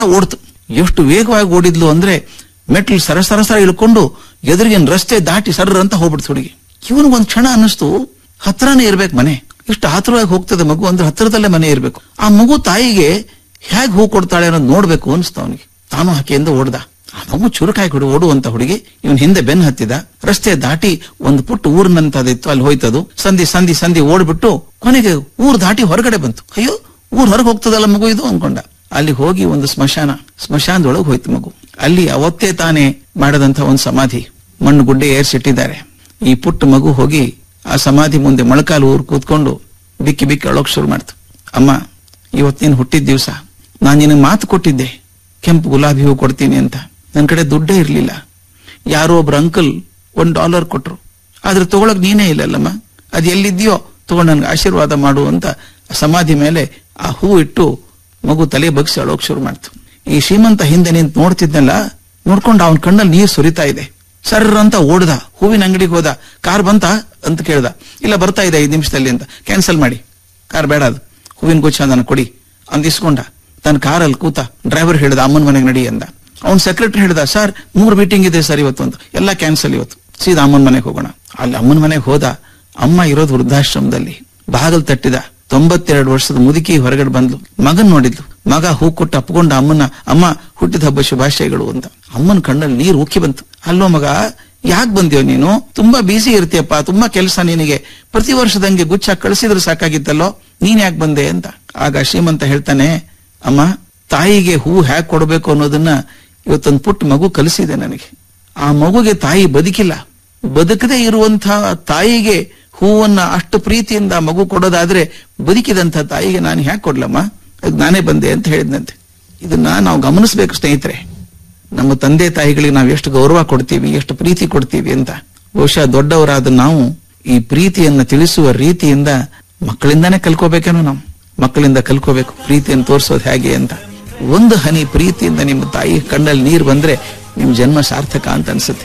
ಓಡ್ತು ಎಷ್ಟು ವೇಗವಾಗಿ ಓಡಿದ್ಲು ಅಂದ್ರೆ ಮೆಟ್ಲು ಸರ ಸರ ಸರ ಇಳ್ಕೊಂಡು ಎದುರಿಗಿನ ರಸ್ತೆ ದಾಟಿ ಸರ್ರ ಅಂತ ಹೋಗ್ಬಿಡ್ತು ಹುಡುಗಿ ಇವನು ಒಂದ್ ಕ್ಷಣ ಅನ್ನಿಸ್ತು ಹತ್ರನೇ ಇರ್ಬೇಕು ಮನೆ ಇಷ್ಟು ಆತುರವಾಗಿ ಹೋಗ್ತದೆ ಮಗು ಅಂದ್ರೆ ಹತ್ರದಲ್ಲೇ ಮನೆ ಇರ್ಬೇಕು ಆ ಮಗು ತಾಯಿಗೆ ಹೇಗ್ ಹೂ ಕೊಡ್ತಾಳೆ ಅನ್ನೋದು ನೋಡ್ಬೇಕು ಅನ್ಸ್ತ ಅವನಿಗೆ ತಾನು ಆಕೆಯಿಂದ ಓಡ್ದ ಆ ಮಗು ಚುರುಕಾಯಿ ಕೊಡು ಓಡುವಂತ ಹುಡುಗಿ ಇವನ್ ಹಿಂದೆ ಬೆನ್ ಹತ್ತಿದ ರಸ್ತೆ ದಾಟಿ ಒಂದು ಪುಟ್ಟ ಊರಿನಂತದಿತ್ತು ಅಲ್ಲಿ ಹೋಯ್ತದು ಸಂಧಿ ಸಂಧಿ ಸಂಧಿ ಓಡ್ಬಿಟ್ಟು ಕೊನೆಗೆ ಊರ್ ದಾಟಿ ಹೊರಗಡೆ ಬಂತು ಅಯ್ಯೋ ಊರ್ ಹೊರಗೆ ಹೋಗ್ತದಲ್ಲ ಮಗು ಇದು ಅನ್ಕೊಂಡ ಅಲ್ಲಿ ಹೋಗಿ ಒಂದು ಸ್ಮಶಾನ ಸ್ಮಶಾನದೊಳಗೆ ಹೋಯ್ತು ಮಗು ಅಲ್ಲಿ ಅವತ್ತೇ ತಾನೇ ಮಾಡದಂತ ಒಂದು ಸಮಾಧಿ ಮಣ್ಣು ಗುಡ್ಡೆ ಏರ್ಸಿಟ್ಟಿದ್ದಾರೆ ಈ ಪುಟ್ಟ ಮಗು ಹೋಗಿ ಆ ಸಮಾಧಿ ಮುಂದೆ ಮೊಳಕಾಲು ಊರು ಕೂತ್ಕೊಂಡು ಬಿಕ್ಕಿ ಬಿಕ್ಕಿ ಅಳೋಕ್ ಶುರು ಮಾಡ್ತು ಅಮ್ಮ ಇವತ್ತು ನೀನು ಹುಟ್ಟಿದ ದಿವಸ ನಾನು ನಿನಗೆ ಮಾತು ಕೊಟ್ಟಿದ್ದೆ ಕೆಂಪು ಗುಲಾಬಿ ಹೂ ಕೊಡ್ತೀನಿ ಅಂತ ನನ್ನ ಕಡೆ ದುಡ್ಡೇ ಇರ್ಲಿಲ್ಲ ಯಾರೋ ಒಬ್ರು ಅಂಕಲ್ ಒಂದ್ ಡಾಲರ್ ಕೊಟ್ರು ಆದ್ರೆ ತಗೊಳಕ್ ನೀನೇ ಇಲ್ಲಲ್ಲಮ್ಮ ಅದ್ ಎಲ್ಲಿದ್ಯೋ ತಗೊಂಡು ನನ್ಗೆ ಆಶೀರ್ವಾದ ಮಾಡು ಅಂತ ಸಮಾಧಿ ಮೇಲೆ ಆ ಹೂ ಇಟ್ಟು ಮಗು ತಲೆ ಬಗ್ಸಿ ಅಳೋಕ್ ಶುರು ಮಾಡ್ತು ಈ ಶ್ರೀಮಂತ ಹಿಂದೆ ನಿಂತು ನೋಡ್ತಿದ್ನಲ್ಲ ನೋಡ್ಕೊಂಡು ಅವನ ಕಣ್ಣಲ್ಲಿ ನೀರು ಸುರಿತಾ ಇದೆ ಸರ್ರ ಅಂತ ಓಡ್ದ ಹೂವಿನ ಅಂಗಡಿಗೆ ಹೋದ ಕಾರ್ ಬಂತ ಅಂತ ಕೇಳ್ದ ಇಲ್ಲ ಬರ್ತಾ ಇದೆ ಐದು ನಿಮಿಷದಲ್ಲಿ ಅಂತ ಕ್ಯಾನ್ಸಲ್ ಮಾಡಿ ಕಾರ್ ಬೇಡ ಅದು ಹೂವಿನ ಗುಚ್ಛ ನನಗೆ ಕೊಡಿ ಅಂದ್ ಇಸ್ಕೊಂಡ ತನ್ನ ಕಾರಲ್ಲಿ ಕೂತ ಡ್ರೈವರ್ ಹೇಳ್ದ ಅಮ್ಮನ ಮನೆಗೆ ನಡಿ ಅಂದ ಅವ್ನ ಸೆಕ್ರೆಟರಿ ಹೇಳ್ದ ಸರ್ ಮೂರು ಮೀಟಿಂಗ್ ಇದೆ ಸರ್ ಇವತ್ತು ಅಂತ ಎಲ್ಲ ಕ್ಯಾನ್ಸಲ್ ಇವತ್ತು ಸೀದಾ ಅಮ್ಮನ ಮನೆಗೆ ಹೋಗೋಣ ಅಲ್ಲಿ ಅಮ್ಮನ ಮನೆಗೆ ಹೋದ ಅಮ್ಮ ಇರೋದು ವೃದ್ಧಾಶ್ರಮದಲ್ಲಿ ಬಾಗಲ್ ತಟ್ಟಿದ ತೊಂಬತ್ತೆರಡು ವರ್ಷದ ಮುದುಕಿ ಹೊರಗಡೆ ಬಂದ್ಲು ಮಗನ್ ನೋಡಿದ್ಲು ಮಗ ಹೂ ಕೊಟ್ಟು ಅಪ್ಕೊಂಡ ಅಮ್ಮನ ಅಮ್ಮ ಹುಟ್ಟಿದ ಹಬ್ಬ ಶುಭಾಶಯಗಳು ಅಂತ ಅಮ್ಮನ ಕಣ್ಣಲ್ಲಿ ನೀರು ಉಕ್ಕಿ ಬಂತು ಅಲ್ಲೋ ಮಗ ಯಾಕೆ ಬಂದ್ಯೋ ನೀನು ತುಂಬಾ ಬಿಸಿ ಇರ್ತೀಯಪ್ಪ ತುಂಬಾ ಕೆಲಸ ನಿನಗೆ ಪ್ರತಿ ವರ್ಷದಂಗೆ ಗುಚ್ಛ ಕಳಿಸಿದ್ರೆ ಸಾಕಾಗಿತ್ತಲ್ಲೋ ನೀನ್ ಯಾಕೆ ಬಂದೆ ಅಂತ ಆಗ ಶ್ರೀಮಂತ ಹೇಳ್ತಾನೆ ಅಮ್ಮ ತಾಯಿಗೆ ಹೂ ಹ್ಯಾಕ್ ಕೊಡಬೇಕು ಅನ್ನೋದನ್ನ ಇವತ್ತೊಂದು ಪುಟ್ಟ ಮಗು ಕಲಿಸಿದೆ ನನಗೆ ಆ ಮಗುಗೆ ತಾಯಿ ಬದುಕಿಲ್ಲ ಬದುಕದೇ ಇರುವಂತಹ ತಾಯಿಗೆ ಹೂವನ್ನ ಅಷ್ಟು ಪ್ರೀತಿಯಿಂದ ಆ ಮಗು ಕೊಡೋದಾದ್ರೆ ಬದುಕಿದಂತ ತಾಯಿಗೆ ನಾನು ಹ್ಯಾಕ್ ಕೊಡ್ಲಮ್ಮ ಅದಕ್ಕೆ ನಾನೇ ಬಂದೆ ಅಂತ ಹೇಳಿದ್ನಂತೆ ಇದನ್ನ ನಾವು ಗಮನಿಸ್ಬೇಕು ಸ್ನೇಹಿತರೆ ನಮ್ಮ ತಂದೆ ತಾಯಿಗಳಿಗೆ ನಾವು ಎಷ್ಟು ಗೌರವ ಕೊಡ್ತೀವಿ ಎಷ್ಟು ಪ್ರೀತಿ ಕೊಡ್ತೀವಿ ಅಂತ ಬಹುಶಃ ದೊಡ್ಡವರಾದ ನಾವು ಈ ಪ್ರೀತಿಯನ್ನ ತಿಳಿಸುವ ರೀತಿಯಿಂದ ಮಕ್ಕಳಿಂದಾನೇ ಕಲ್ಕೋಬೇಕೇನೋ ನಾವು ಮಕ್ಕಳಿಂದ ಕಲ್ಕೋಬೇಕು ಪ್ರೀತಿಯನ್ನು ತೋರಿಸೋದು ಹೇಗೆ ಅಂತ ಒಂದು ಹನಿ ಪ್ರೀತಿಯಿಂದ ನಿಮ್ಮ ತಾಯಿ ಕಣ್ಣಲ್ಲಿ ನೀರು ಬಂದ್ರೆ ನಿಮ್ ಜನ್ಮ ಸಾರ್ಥಕ ಅಂತ ಅನ್ಸುತ್ತೆ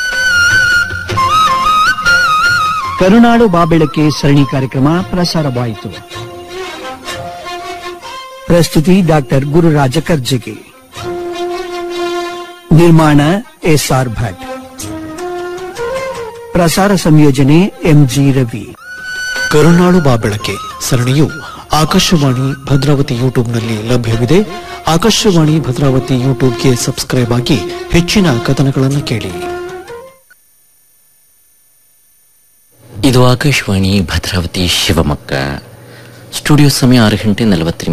ಕರುನಾಡು ಬಾಬೆಳಕೆ ಸರಣಿ ಕಾರ್ಯಕ್ರಮ ಪ್ರಸಾರವಾಯಿತು ಪ್ರಸ್ತುತಿ ಡಾಕ್ಟರ್ ಗುರುರಾಜ ಕರ್ಜಗಿ ನಿರ್ಮಾಣ ಎಸ್ಆರ್ ಭಟ್ ಪ್ರಸಾರ ಸಂಯೋಜನೆ ಎಂಜಿ ರವಿ ಕರುನಾಡು ಬಾಬೆಳಕೆ ಸರಣಿಯು ಆಕಾಶವಾಣಿ ಭದ್ರಾವತಿ ಯೂಟ್ಯೂಬ್ನಲ್ಲಿ ಲಭ್ಯವಿದೆ ಆಕಾಶವಾಣಿ ಭದ್ರಾವತಿ ಯೂಟ್ಯೂಬ್ಗೆ ಸಬ್ಸ್ಕ್ರೈಬ್ ಆಗಿ ಹೆಚ್ಚಿನ ಕಥನಗಳನ್ನು ಕೇಳಿ ಇದು ಆಕಾಶವಾಣಿ ಭದ್ರಾವತಿ ಶಿವಮೊಗ್ಗ ಸ್ಟುಡಿಯೋ ಸಮಯ ಆರು ಗಂಟೆ ನಲವತ್ತು